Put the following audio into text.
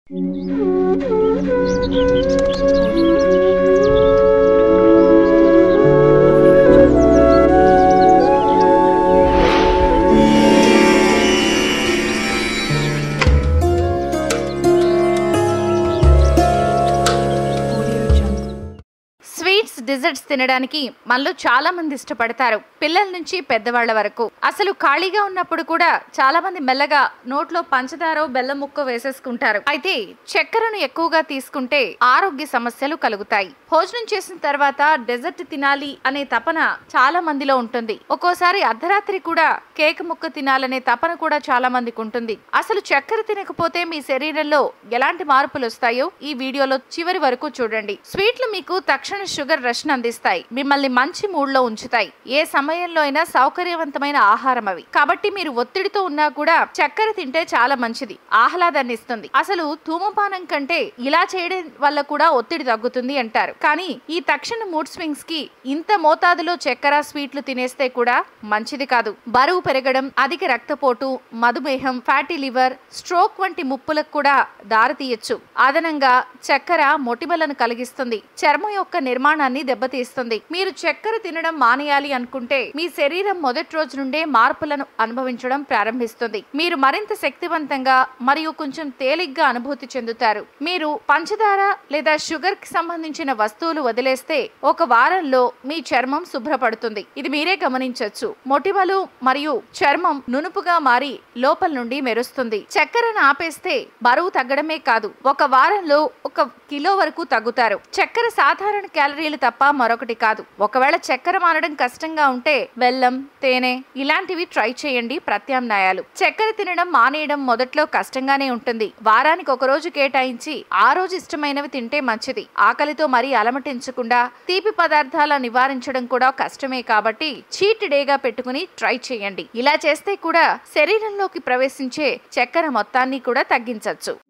sweets desserts తినడానికి మనలో చాలా మంది ఇష్టపడతారు పిల్లల నుంచి పెద్దవాళ్ల వరకు అసలు ఖాళీగా ఉన్నప్పుడు కూడా చాలా మంది మెల్లగా నోట్లో పంచదార బెల్లం ముక్క వేసేసుకుంటారు అయితే చక్కెరను ఎక్కువగా తీసుకుంటే ఆరోగ్య సమస్యలు కలుగుతాయి భోజనం చేసిన తర్వాత డెజర్ట్ తినాలి అనే తపన చాలా మందిలో ఉంటుంది ఒక్కోసారి అర్ధరాత్రి కూడా కేక్ ముక్క తినాలనే తపన కూడా చాలా మందికి ఉంటుంది అసలు చక్కెర తినకపోతే మీ శరీరంలో ఎలాంటి మార్పులు వస్తాయో ఈ వీడియోలో చివరి వరకు చూడండి స్వీట్లు మీకు తక్షణ షుగర్ రష్ అందిస్తాయి మిమ్మల్ని మంచి మూడ్ లో ఉంచుతాయి ఏ సమయంలో అయినా సౌకర్యవంతమైన ఆహారం అవి కాబట్టి మీరు ఒత్తిడితో ఉన్నా కూడా చక్కెర తింటే చాలా మంచిది ఆహ్లాదాన్ని ఇస్తుంది అసలు ధూమపానం కంటే ఇలా చేయడం వల్ల కూడా ఒత్తిడి తగ్గుతుంది అంటారు కానీ ఈ తక్షణ మూడ్ స్వింగ్స్ కి ఇంత మోతాదులో చక్కెర స్వీట్లు తినేస్తే కూడా మంచిది కాదు బరువు పెరగడం అధిక రక్తపోటు మధుమేహం ఫ్యాటీ లివర్ స్ట్రోక్ వంటి ముప్పులకు కూడా దారితీయచ్చు అదనంగా చక్కెర మొటిమలను కలిగిస్తుంది చర్మం యొక్క నిర్మాణాన్ని దెబ్బతీస్తుంది మీరు చక్కెర తినడం మానేయాలి అనుకుంటే మీ శరీరం మొదటి రోజు నుండే మార్పులను అనుభవించడం ప్రారంభిస్తుంది మీరు మరింత శక్తివంతంగా మరియు కొంచెం తేలిగ్గా అనుభూతి చెందుతారు మీరు పంచదార లేదా షుగర్ కి సంబంధించిన వస్తువులు వదిలేస్తే ఒక వారంలో మీ చర్మం శుభ్రపడుతుంది ఇది మీరే గమనించవచ్చు మొటిమలు మరియు చర్మం నునుపుగా మారి లోపల నుండి మెరుస్తుంది చక్కెరను ఆపేస్తే బరువు తగ్గడమే కాదు ఒక వారంలో ఒక కిలో వరకు తగ్గుతారు చక్కెర సాధారణ క్యాలరీలు తప్ప మరొకటి కాదు ఒకవేళ చక్కెర మానడం కష్టంగా ఉంటే బెల్లం తేనె ఇలాంటివి ట్రై చేయండి ప్రత్యామ్నాయాలు చక్కెర తినడం మానేయడం మొదట్లో కష్టంగానే ఉంటుంది వారానికి ఒక రోజు కేటాయించి ఆ రోజు ఇష్టమైనవి తింటే మంచిది ఆకలితో మరీ అలమటించకుండా తీపి పదార్థాల నివారించడం కూడా కష్టమే కాబట్టి చీట్ డేగా పెట్టుకుని ట్రై చేయండి ఇలా చేస్తే కూడా శరీరంలోకి ప్రవేశించే చక్కెర మొత్తాన్ని కూడా తగ్గించవచ్చు